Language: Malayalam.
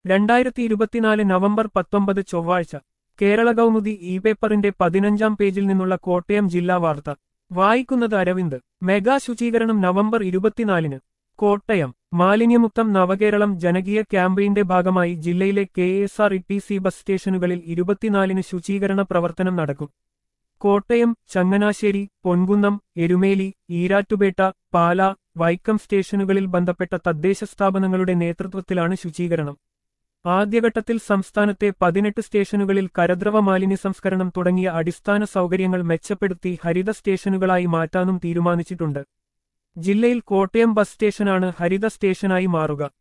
രണ്ടായിരത്തി ഇരുപത്തിനാല് നവംബർ പത്തൊമ്പത് ചൊവ്വാഴ്ച കേരള കൗമുദി ഇ പേപ്പറിന്റെ പതിനഞ്ചാം പേജിൽ നിന്നുള്ള കോട്ടയം ജില്ലാ വാർത്ത വായിക്കുന്നത് അരവിന്ദ് മെഗാ ശുചീകരണം നവംബർ ഇരുപത്തിനാലിന് കോട്ടയം മാലിന്യമുക്തം നവകേരളം ജനകീയ ക്യാമ്പയിന്റെ ഭാഗമായി ജില്ലയിലെ K S R T C bus ബസ് സ്റ്റേഷനുകളിൽ ഇരുപത്തിനാലിന് ശുചീകരണ പ്രവർത്തനം നടക്കും കോട്ടയം ചങ്ങനാശ്ശേരി പൊൻകുന്നം എരുമേലി ഈരാറ്റുപേട്ട പാല വൈക്കം സ്റ്റേഷനുകളിൽ ബന്ധപ്പെട്ട തദ്ദേശ സ്ഥാപനങ്ങളുടെ നേതൃത്വത്തിലാണ് ശുചീകരണം ആദ്യഘട്ടത്തിൽ സംസ്ഥാനത്തെ പതിനെട്ട് സ്റ്റേഷനുകളിൽ കരദ്രവ മാലിന്യ സംസ്കരണം തുടങ്ങിയ അടിസ്ഥാന സൗകര്യങ്ങൾ മെച്ചപ്പെടുത്തി ഹരിത സ്റ്റേഷനുകളായി മാറ്റാനും തീരുമാനിച്ചിട്ടുണ്ട് ജില്ലയിൽ കോട്ടയം ബസ് സ്റ്റേഷനാണ് ഹരിത സ്റ്റേഷനായി മാറുക